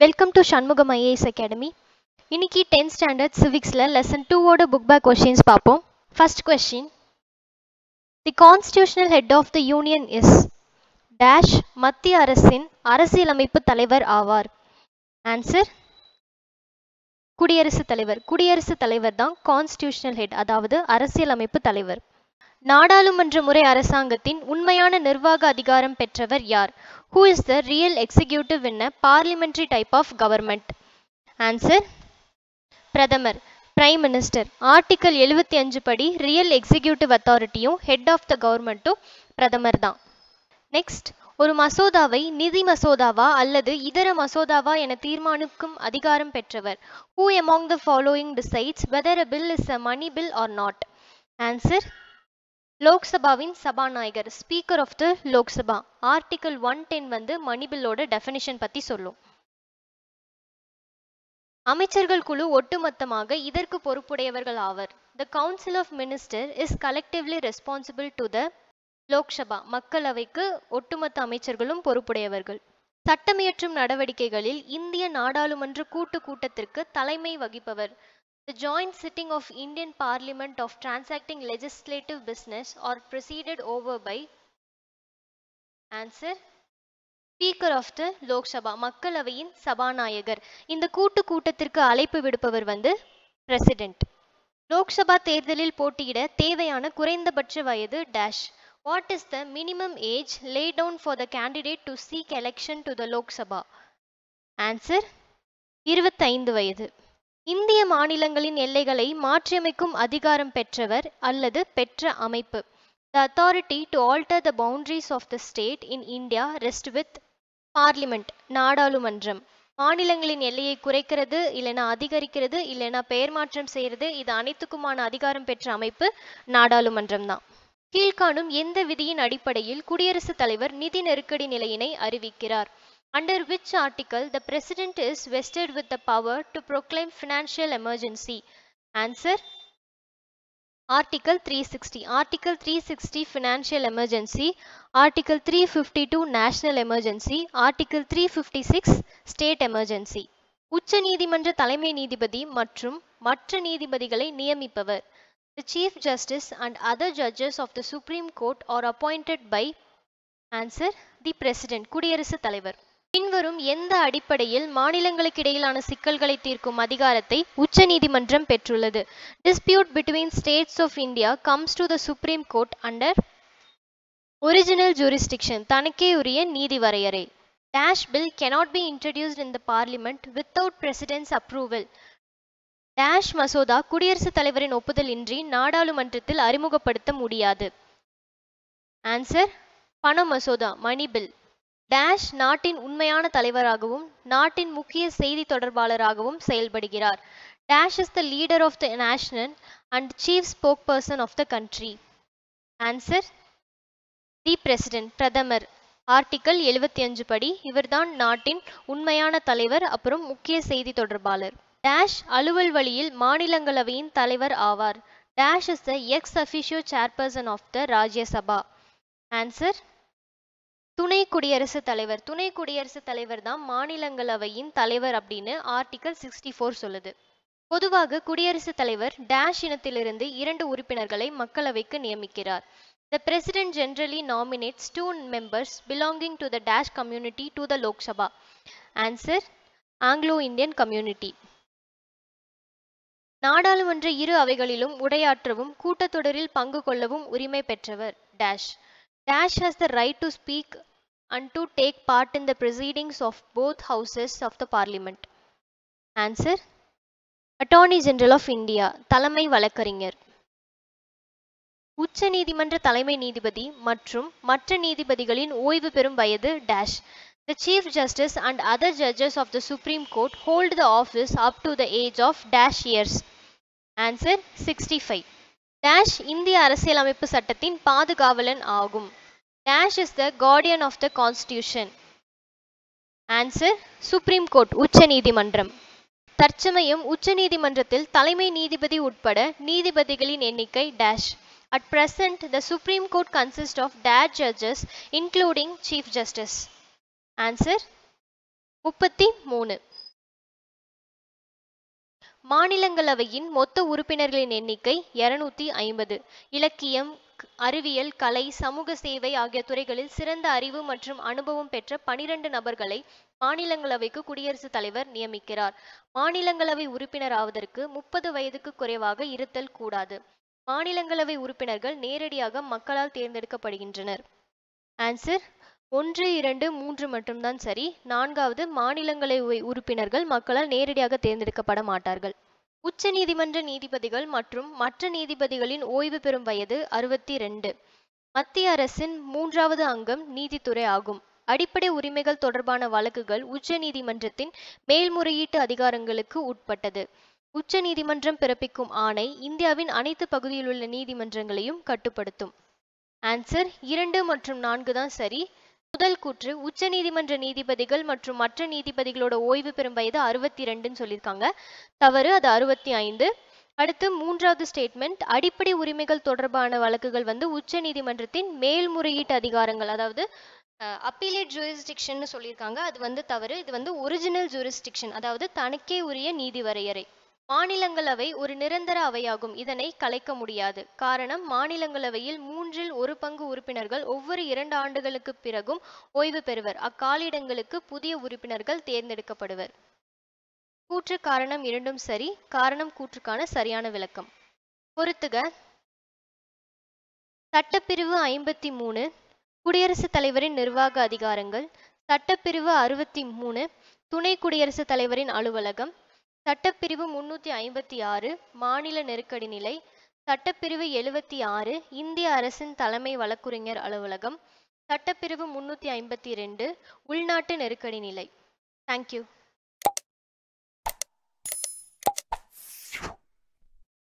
Welcome to Shanmugam IAS academy இன்னைக்கு tenth standard சிவிக்ஸில் lesson டூவோட புக் பேக் கொஷின்ஸ் பார்ப்போம் first question the constitutional head of the union is dash மத்திய அரசின் அரசியலமைப்பு தலைவர் ஆவார் ஆன்சர் குடியரசுத் தலைவர் குடியரசுத் தலைவர் தான் கான்ஸ்டியூஷனல் ஹெட் அதாவது அரசியலமைப்பு தலைவர் நாடாளுமன்ற முறை அரசாங்கத்தின் உண்மையான நிர்வாக அதிகாரம் பெற்றவர் யார் who is the real executive in a parliamentary type of government answer பிரதமர் பிரைம் மினிஸ்டர் ஆர்டிக்கல் எழுபத்தி அஞ்சு படி ரியல் எக்ஸிக்யூட்டிவ் அத்தாரிட்டியும் ஹெட் ஆஃப் த கவர்மெண்ட்டும் பிரதமர் தான் நெக்ஸ்ட் ஒரு மசோதாவை நிதி மசோதாவா அல்லது இதர மசோதாவா என தீர்மானிக்கும் அதிகாரம் பெற்றவர் who among the following decides whether a bill is a money bill or not answer லோக்சபாவின் சபாநாயகர் speaker of the Lok Sabha article one ten வந்து மணிபில்லோட டெஃபினிஷன் பத்தி சொல்லும் அமைச்சர்கள் குழு ஒட்டுமொத்தமாக இதற்கு பொறுப்புடையவர்கள் ஆவர் the council of minister is collectively responsible to the Lok Sabha மக்களவைக்கு ஒட்டுமொத்த அமைச்சர்களும் பொறுப்புடையவர்கள் சட்டமியற்றும் நடவடிக்கைகளில் இந்திய நாடாளுமன்ற கூட்டு கூட்டத்திற்கு தலைமை வகிப்பவர் The joint sitting of Indian Parliament of transacting legislative business or presided over by answer speaker of the Lok Sabha மக்களவையின் சபாநாயகர் இந்த கூட்டு கூட்டத்திற்கு அழைப்பு விடுப்பவர் வந்து பிரசிடென்ட் லோக்சபா தேர்தலில் போட்டியிட தேவையான குறைந்தபட்ச வயது dash what is the minimum age lay down for the candidate to seek election to the Lok Sabha answer இருபத்தைந்து வயது இந்திய மாநிலங்களின் எல்லைகளை மாற்றியமைக்கும் அதிகாரம் பெற்றவர் அல்லது பெற்ற அமைப்பு the authority to alter the boundaries of the state in India rest with parliament நாடாளுமன்றம் மாநிலங்களின் எல்லையை குறைக்கிறது இல்லைனா அதிகரிக்கிறது இல்லைனா பெயர் மாற்றம் செய்கிறது இது அனைத்துக்குமான அதிகாரம் பெற்ற அமைப்பு நாடாளுமன்றம் தான் கீழ்காணும் எந்த விதியின் அடிப்படையில் குடியரசுத் தலைவர் நிதி நெருக்கடி நிலையினை அறிவிக்கிறார் under which article the president is vested with the power to proclaim financial emergency answer article 360 article 360 financial emergency article 352 national emergency article 356 state emergency உச்ச நீதிமன்ற தலைமை நீதிபதி மற்றும் மற்ற நீதிபதிகளை நியமிப்பவர் The Chief Justice and other judges of the Supreme Court are appointed by answer the President குடியரசுத் தலைவர் பின்வரும் எந்த அடிப்படையில் மாநிலங்களுக்கு இடையிலான சிக்கல்களை தீர்க்கும் அதிகாரத்தை உச்சநீதிமன்றம் பெற்றுள்ளது dispute between states of India comes to the supreme court under original jurisdiction தனக்கே உரிய நீதி வரையறை dash bill cannot be introduced in the parliament without president's approval dash மசோதா குடியரசுத் தலைவரின் ஒப்புதல் இன்றி நாடாளுமன்றத்தில் அறிமுகப்படுத்த முடியாது ஆன்சர் பண மசோதா மணி பில் டேஷ் நாட்டின் உண்மையான தலைவராகவும் நாட்டின் முக்கிய செய்தி தொடர்பாளராகவும் செயல்படுகிறார் dash is the leader of the national and chief spokesperson of the country answer the president பிரதமர் ஆர்டிக்கல் எழுபத்தி அஞ்சு படி இவர்தான் நாட்டின் உண்மையான தலைவர் அப்புறம் முக்கிய செய்தி தொடர்பாளர் டேஷ் அலுவல் வழியில் மாநிலங்களவையின் தலைவர் ஆவார் dash is the ex officio chairperson of the Rajya Sabha answer துணை குடியரசுத் தலைவர் துணை குடியரசுத் தலைவர் தான் மாநிலங்களவையின் தலைவர் அப்படின்னு ஆர்டிகல் சிக்ஸ்டி ஃபோர் சொல்லுது பொதுவாக குடியரசுத் தலைவர் டேஷ் இனத்திலிருந்து இரண்டு உறுப்பினர்களை மக்களவைக்கு நியமிக்கிறார் the president generally nominates two members belonging to the dash community to the Lok Sabha answer Anglo Indian community நாடாளுமன்ற இரு அவைகளிலும் உரையாற்றவும் கூட்டத்தொடரில் பங்கு கொள்ளவும் உரிமை பெற்றவர் dash Dash has the right to speak and to take part in the proceedings of both houses of the parliament. Answer Attorney General of India தலைமை வழக்கறிஞர் உச்ச நீதிமன்ற தலைமை நீதிபதி மற்றும் மற்ற நீதிபதிகளின் ஓய்வு பெறும் வயது dash The Chief Justice and other judges of the Supreme Court hold the office up to the age of dash years. Answer 65. Dash இந்திய அரசியலமைப்பு சட்டத்தின் பாதுகாவலன் ஆகும் dash is the guardian of the constitution answer supreme court உச்ச நீதிமன்றம் தற்சமயம் உச்ச நீதிமன்றத்தில் தலைமை நீதிபதி உட்பட நீதிபதிகளின் எண்ணிக்கை dash at present the supreme court consist of dash judges including chief justice answer முப்பத்தி மூணு மாநிலங்களவையின் மொத்த உறுப்பினர்களின் எண்ணிக்கை இருநூத்தி ஐம்பது இலக்கியம் க்- அறிவியல் கலை சமூக சேவை ஆகிய துறைகளில் சிறந்த அறிவு மற்றும் அனுபவம் பெற்ற பனிரெண்டு நபர்களை மாநிலங்களவைக்கு குடியரசுத் தலைவர் நியமிக்கிறார் மாநிலங்களவை உறுப்பினர் ஆவதற்கு முப்பது வயதுக்கு குறைவாக இருத்தல் கூடாது மாநிலங்களவை உறுப்பினர்கள் நேரடியாக மக்களால் தேர்ந்தெடுக்கப்படுகின்றனர் ஆன்சர் ஒன்று இரண்டு மூன்று மட்டும்தான் சரி நான்காவது மாநிலங்களவை உறுப்பினர்கள் மக்களால் நேரடியாக தேர்ந்தெடுக்கப்பட மாட்டார்கள் உச்ச நீதிமன்ற நீதிபதிகள் மற்றும் மற்ற நீதிபதிகளின் ஓய்வு பெறும் வயது அறுபத்தி ரெண்டு மத்திய அரசின் மூன்றாவது அங்கம் நீதித்துறை ஆகும் அடிப்படை உரிமைகள் தொடர்பான வழக்குகள் உச்ச நீதிமன்றத்தின் மேல்முறையீட்டு அதிகாரங்களுக்கு உட்பட்டது உச்ச நீதிமன்றம் பிறப்பிக்கும் ஆணை இந்தியாவின் அனைத்து பகுதியிலுள்ள நீதிமன்றங்களையும் கட்டுப்படுத்தும் ஆன்சர் இரண்டு மற்றும் நான்கு தான் சரி முதல் கூற்று உச்ச நீதிமன்ற நீதிபதிகள் மற்றும் மற்ற நீதிபதிகளோட ஓய்வு பெறும் வயது அறுபத்தி ரெண்டுன்னு சொல்லியிருக்காங்க தவறு அது அறுபத்தி ஐந்து அடுத்து மூன்றாவது ஸ்டேட்மெண்ட் அடிப்படை உரிமைகள் தொடர்பான வழக்குகள் வந்து உச்ச நீதிமன்றத்தின் மேல்முறையீட்டு அதிகாரங்கள் அதாவது அப்பீலேட் ஜூரிஸ்டிக்ஷன் சொல்லியிருக்காங்க அது வந்து தவறு இது வந்து ஒரிஜினல் ஜூரிஸ்டிக்ஷன் அதாவது தனக்கே உரிய நீதி வரையறை மாநிலங்களவை ஒரு நிரந்தர அவையாகும் இதனை கலைக்க முடியாது காரணம் மாநிலங்களவையில் மூன்றில் ஒரு பங்கு உறுப்பினர்கள் ஒவ்வொரு இரண்டு ஆண்டுகளுக்கு பிறகும் ஓய்வு பெறுவர் அக்காலிடங்களுக்கு புதிய உறுப்பினர்கள் தேர்ந்தெடுக்கப்படுவர் கூற்று காரணம் இரண்டும் சரி காரணம் கூற்றுக்கான சரியான விளக்கம் பொறுத்துக சட்டப்பிரிவு ஐம்பத்தி மூணு குடியரசுத் தலைவரின் நிர்வாக அதிகாரங்கள் சட்டப்பிரிவு அறுபத்தி மூணு துணை குடியரசுத் தலைவரின் அலுவலகம் சட்டப்பிரிவு முன்னூற்றி ஐம்பத்தி ஆறு மாநில நெருக்கடி நிலை சட்டப்பிரிவு எழுவத்தி ஆறு இந்திய அரசின் தலைமை வழக்குரைஞர் அலுவலகம் சட்டப்பிரிவு முன்னூற்றி ஐம்பத்தி ரெண்டு உள்நாட்டு நெருக்கடி நிலை தேங்க்யூ